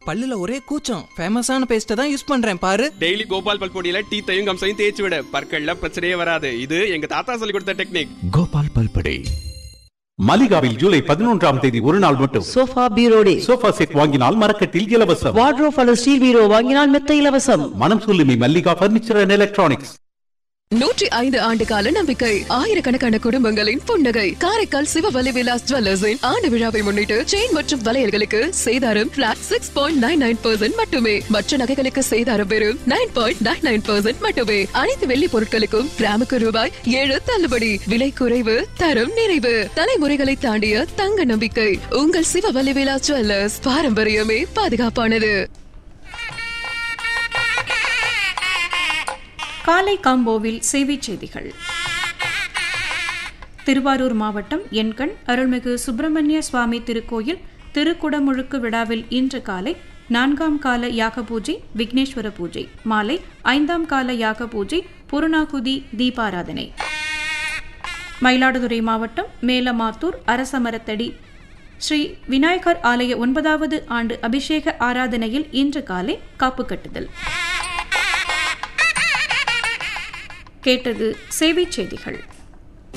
பல்லுல ஒரே கூச்சம் ஃபேமஸான பேஸ்ட்டை தான் யூஸ் பண்றேன் பாரு டெய்லி கோபால் பல்பொடியில டீத்தையும் கம்சையும் தேய்ச்சி விட பற்கள்ல பிரச்சனையே வராது இது எங்க தாத்தா சொல்லி கொடுத்த டெக்னிக் கோபால் பல்படே மலிகாவில் ஜூலை பதினொன்றாம் தேதி ஒரு நாள் மட்டும் சோஃபா பீரோ டே சோஃபா செட் வாங்கினால் மரக்கட்டில் இலவசம் வார்ட்ரோப் அல்லது ஸ்டீல் பீரோ வாங்கினால் மெத்த இலவசம் மனம் சொல்லுமி மல்லிகா பர்னிச்சர் அண்ட் எலக்ட்ரானிக்ஸ் நூற்றி ஐந்து ஆண்டு கால நம்பிக்கை ஆயிரக்கணக்கான குடும்பங்களின் புன்னகை காரைக்கால் சிவவலி விலாஸ் ஜுவல்லர்ஸின் ஆண்டு விழாவை முன்னிட்டு செயின் மற்றும் வளையல்களுக்கு சேதாரம் flat six point nine nine percent மட்டுமே மற்ற நகைகளுக்கு சேதாரம் வெறும் nine point nine nine percent மட்டுமே அனைத்து வெள்ளி பொருட்களுக்கும் கிராமுக்கு ரூபாய் ஏழு தள்ளுபடி விலை குறைவு தரம் நிறைவு தலைமுறைகளை தாண்டிய தங்க நம்பிக்கை உங்கள் சிவவலி விலாஸ் ஜுவல்லர்ஸ் பாரம்பரியமே பாதுகாப்பானது காலை காம்போவில் செய்திச் செய்திகள் திருவாரூர் மாவட்டம் எண்கண் அருள்மிகு சுப்பிரமணிய சுவாமி திருக்கோயில் திருக்குடமுழுக்கு விழாவில் இன்று காலை நான்காம் கால யாக பூஜை விக்னேஸ்வர பூஜை மாலை ஐந்தாம் கால யாக பூஜை புருணாகுதி தீபாராதனை மயிலாடுதுறை மாவட்டம் மேலமாத்தூர் அரசமரத்தடி ஸ்ரீ விநாயகர் ஆலய ஒன்பதாவது ஆண்டு அபிஷேக ஆராதனையில் இன்று காலை காப்பு கட்டுதல் கேட்டது செய்திச் செய்திகள்